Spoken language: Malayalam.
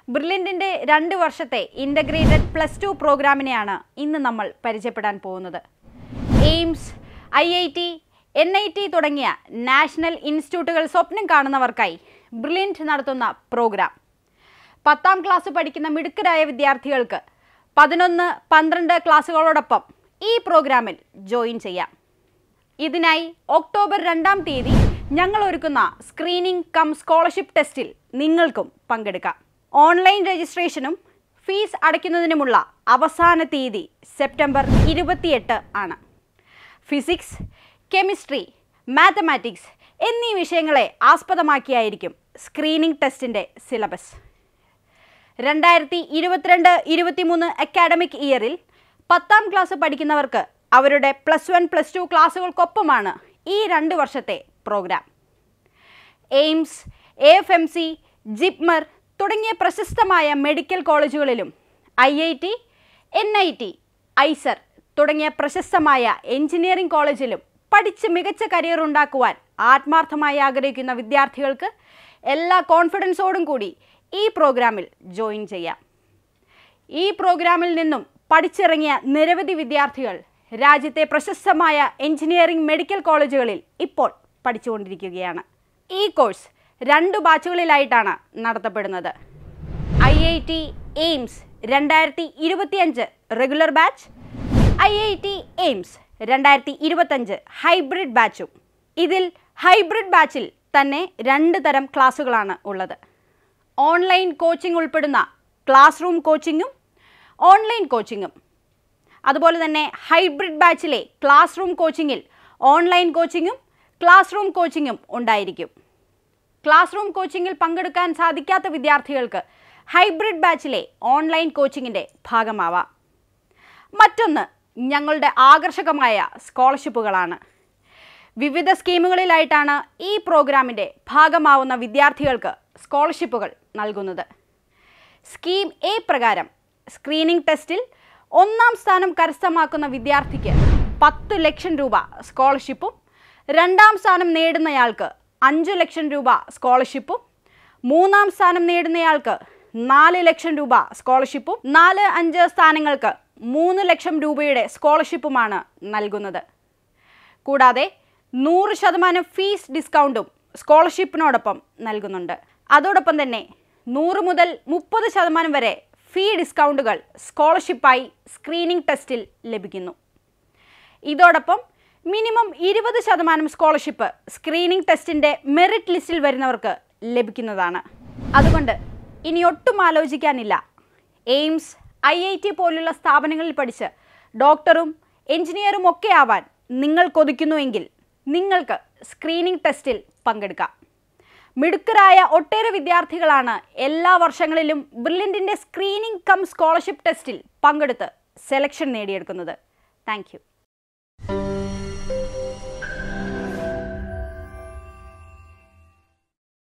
ബ്രില്യൻറ്റിൻ്റെ രണ്ട് വർഷത്തെ ഇൻ്റഗ്രേറ്റഡ് പ്ലസ് ടു പ്രോഗ്രാമിനെയാണ് ഇന്ന് നമ്മൾ പരിചയപ്പെടാൻ പോകുന്നത് AIIMS I I T N I T തുടങ്ങിയ നാഷണൽ ഇൻസ്റ്റിറ്റ്യൂട്ടുകൾ സ്വപ്നം കാണുന്നവർക്കായി ബ്രില്യൻറ്റ് നടത്തുന്ന പ്രോഗ്രാം പത്താം ക്ലാസ് പഠിക്കുന്ന മിടുക്കരായ വിദ്യാർത്ഥികൾക്ക് പതിനൊന്ന് പന്ത്രണ്ട് ക്ലാസ്സുകളോടൊപ്പം ഈ പ്രോഗ്രാമിൽ ജോയിൻ ചെയ്യാം ഇതിനായി ഒക്ടോബർ രണ്ടാം തീയതി ഞങ്ങൾ ഒരുക്കുന്ന സ്ക്രീനിംഗ് കം സ്കോളർഷിപ്പ് ടെസ്റ്റിൽ നിങ്ങൾക്കും പങ്കെടുക്കാം ഓൺലൈൻ രജിസ്ട്രേഷനും ഫീസ് അടയ്ക്കുന്നതിനുമുള്ള അവസാന തീയതി സെപ്റ്റംബർ ഇരുപത്തിയെട്ട് ആണ് ഫിസിക്സ് കെമിസ്ട്രി മാത്തമാറ്റിക്സ് എന്നീ വിഷയങ്ങളെ ആസ്പദമാക്കിയായിരിക്കും സ്ക്രീനിംഗ് ടെസ്റ്റിൻ്റെ സിലബസ് രണ്ടായിരത്തി ഇരുപത്തിരണ്ട് ഇരുപത്തിമൂന്ന് അക്കാഡമിക് ഇയറിൽ പത്താം ക്ലാസ് പഠിക്കുന്നവർക്ക് അവരുടെ പ്ലസ് വൺ പ്ലസ് ടു ക്ലാസ്സുകൾക്കൊപ്പമാണ് ഈ രണ്ട് വർഷത്തെ programme AIIMS A F M C JIPMER തുടങ്ങിയ പ്രശസ്തമായ മെഡിക്കൽ കോളേജുകളിലും I I T N I T IISER തുടങ്ങിയ പ്രശസ്തമായ എഞ്ചിനീയറിംഗ് കോളേജിലും പഠിച്ച് മികച്ച കരിയർ ഉണ്ടാക്കുവാൻ ആത്മാർത്ഥമായി ആഗ്രഹിക്കുന്ന വിദ്യാർത്ഥികൾക്ക് എല്ലാ കോൺഫിഡൻസോടും കൂടി ഈ പ്രോഗ്രാമിൽ ജോയിൻ ചെയ്യാം ഈ പ്രോഗ്രാമിൽ നിന്നും പഠിച്ചിറങ്ങിയ നിരവധി വിദ്യാർത്ഥികൾ രാജ്യത്തെ പ്രശസ്തമായ എഞ്ചിനീയറിംഗ് മെഡിക്കൽ കോളേജുകളിൽ ഇപ്പോൾ പഠിച്ചുകൊണ്ടിരിക്കുകയാണ് ഈ കോഴ്സ് രണ്ട് ബാച്ചുകളിലായിട്ടാണ് നടത്തപ്പെടുന്നത് ഐ ഐ ടി എയിംസ് രണ്ടായിരത്തി ഇരുപത്തിയഞ്ച് regular batch I I T AIIMS രണ്ടായിരത്തി ഇരുപത്തഞ്ച് ഹൈബ്രിഡ് ബാച്ചും ഇതിൽ ഹൈബ്രിഡ് ബാച്ചിൽ തന്നെ രണ്ട് തരം ക്ലാസ്സുകളാണ് ഉള്ളത് ഓൺലൈൻ കോച്ചിംഗ് ഉൾപ്പെടുന്ന ക്ലാസ് റൂം കോച്ചിങ്ങും ഓൺലൈൻ കോച്ചിങ്ങും അതുപോലെ തന്നെ ഹൈബ്രിഡ് ബാച്ചിലെ ക്ലാസ് റൂം കോച്ചിങ്ങിൽ ഓൺലൈൻ കോച്ചിങ്ങും ക്ലാസ് റൂം കോച്ചിങ്ങും ഉണ്ടായിരിക്കും ക്ലാസ് റൂം കോച്ചിങ്ങിൽ പങ്കെടുക്കാൻ സാധിക്കാത്ത വിദ്യാർത്ഥികൾക്ക് ഹൈബ്രിഡ് ബാച്ചിലെ ഓൺലൈൻ കോച്ചിങ്ങിൻ്റെ ഭാഗമാവാം മറ്റൊന്ന് ഞങ്ങളുടെ ആകർഷകമായ സ്കോളർഷിപ്പുകളാണ് വിവിധ സ്കീമുകളിലായിട്ടാണ് ഈ പ്രോഗ്രാമിൻ്റെ ഭാഗമാവുന്ന വിദ്യാർത്ഥികൾക്ക് സ്കോളർഷിപ്പുകൾ നൽകുന്നത് സ്കീം എ പ്രകാരം സ്ക്രീനിംഗ് ടെസ്റ്റിൽ ഒന്നാം സ്ഥാനം കരസ്ഥമാക്കുന്ന വിദ്യാർത്ഥിക്ക് പത്ത് ലക്ഷം രൂപ സ്കോളർഷിപ്പും രണ്ടാം സ്ഥാനം നേടുന്നയാൾക്ക് അഞ്ച് ലക്ഷം രൂപ സ്കോളർഷിപ്പും മൂന്നാം സ്ഥാനം നേടുന്നയാൾക്ക് നാല് ലക്ഷം രൂപ സ്കോളർഷിപ്പും നാല് അഞ്ച് സ്ഥാനങ്ങൾക്ക് മൂന്ന് ലക്ഷം രൂപയുടെ സ്കോളർഷിപ്പുമാണ് നൽകുന്നത് കൂടാതെ നൂറ് ശതമാനം ഫീസ് ഡിസ്കൗണ്ടും സ്കോളർഷിപ്പിനോടൊപ്പം നൽകുന്നുണ്ട് അതോടൊപ്പം തന്നെ നൂറ് മുതൽ മുപ്പത് ശതമാനം വരെ ഫീ ഡിസ്കൗണ്ടുകൾ സ്കോളർഷിപ്പായി സ്ക്രീനിംഗ് ടെസ്റ്റിൽ ലഭിക്കുന്നു ഇതോടൊപ്പം മിനിമം ഇരുപത് ശതമാനം സ്കോളർഷിപ്പ് സ്ക്രീനിംഗ് ടെസ്റ്റിൻ്റെ മെറിറ്റ് ലിസ്റ്റിൽ വരുന്നവർക്ക് ലഭിക്കുന്നതാണ് അതുകൊണ്ട് ഇനി ഒട്ടും ആലോചിക്കാനില്ല എയിംസ് ഐ ഐ ടി പോലുള്ള സ്ഥാപനങ്ങളിൽ പഠിച്ച് ഡോക്ടറും എഞ്ചിനീയറും ഒക്കെ ആവാൻ നിങ്ങൾ കൊതിക്കുന്നുവെങ്കിൽ നിങ്ങൾക്ക് സ്ക്രീനിംഗ് ടെസ്റ്റിൽ പങ്കെടുക്കാം മിടുക്കരായ ഒട്ടേറെ വിദ്യാർത്ഥികളാണ് എല്ലാ വർഷങ്ങളിലും ബ്രില്യൻറ്റിൻ്റെ സ്ക്രീനിംഗ് കം സ്കോളർഷിപ്പ് ടെസ്റ്റിൽ പങ്കെടുത്ത് സെലക്ഷൻ നേടിയെടുക്കുന്നത് താങ്ക്